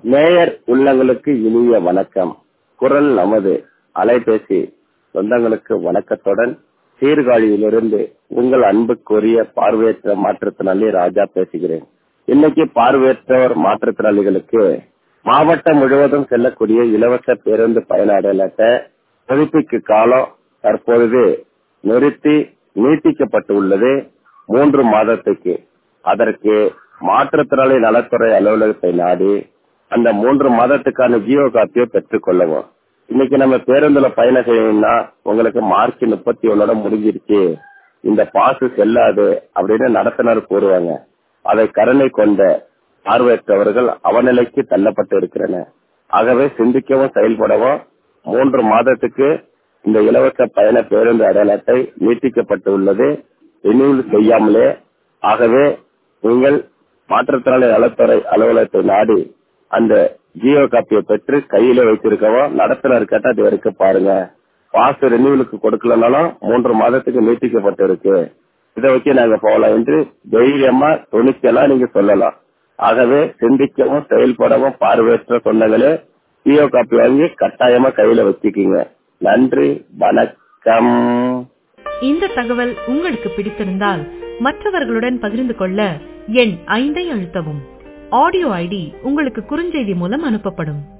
நேயர் உள்ளங்களுக்கு இனிய வணக்கம் குரல் நமது அலைபேசி சொந்தங்களுக்கு வணக்கத்துடன் சீர்காழியிலிருந்து உங்கள் அன்புக்குரிய பார்வையற்ற மாற்றுத்திறனாளி ராஜா பேசுகிறேன் இன்னைக்கு பார்வையற்றவர் மாற்றுத்திறனாளிகளுக்கு மாவட்டம் முழுவதும் செல்லக்கூடிய இலவச பேருந்து பயண அடையாளத்தை புதுப்பிக்கு காலம் தற்பொழுது நிறுத்தி நீட்டிக்கப்பட்டு உள்ளது மூன்று மாதத்துக்கு அதற்கு மாற்றுத்திறனாளி நலத்துறை அலுவலகத்தை நாடி அந்த மூன்று மாதத்துக்கான ஜியோ காப்பியை பெற்றுக் கொள்ளவும் இன்னைக்கு நம்ம பேருந்துல பயணம் செய்யணும்னா உங்களுக்கு மார்ச் முப்பத்தி ஒன்னோட முடிஞ்சிருச்சு இந்த பாஸ் செல்லாது அப்படின்னு நடத்துனர் கூறுவாங்க அதை கருணை கொண்ட பார்வையற்றவர்கள் அவநிலைக்கு தள்ளப்பட்டு இருக்கிறன ஆகவே சிந்திக்கவும் செயல்படவும் மூன்று மாதத்துக்கு இந்த இலவச பயண பேருந்து அடையாளத்தை நீட்டிக்கப்பட்டு உள்ளது ரினியூல் செய்யாமலே ஆகவே நீங்கள் மாற்றுத்திறனாளி நலத்துறை அலுவலகத்தை நாடி அந்த ஜியோ காப்பியை பெற்று கையில வைத்திருக்கவும் நடத்துனர் கேட்டா அது வரைக்கும் பாருங்க பாஸ் ரினியூலுக்கு கொடுக்கலனாலும் மூன்று மாதத்துக்கு நீட்டிக்கப்பட்டு இருக்கு இதை வச்சு நாங்க போகலாம் என்று தைரியமா துணிச்சலாம் நீங்க சொல்லலாம் ஆகவே சிந்திக்கவும் செயல்படவும் பார்வையற்ற சொந்தங்களே ஜியோ காப்பி வாங்கி கட்டாயமா கையில வச்சுக்கீங்க நன்றி வணக்கம் இந்த தகவல் உங்களுக்கு பிடித்திருந்தால் மற்றவர்களுடன் பகிர்ந்து கொள்ள எண் ஐந்தை அழுத்தவும் ஆடியோ ஐடி உங்களுக்கு குறுஞ்செய்தி மூலம் அனுப்பப்படும்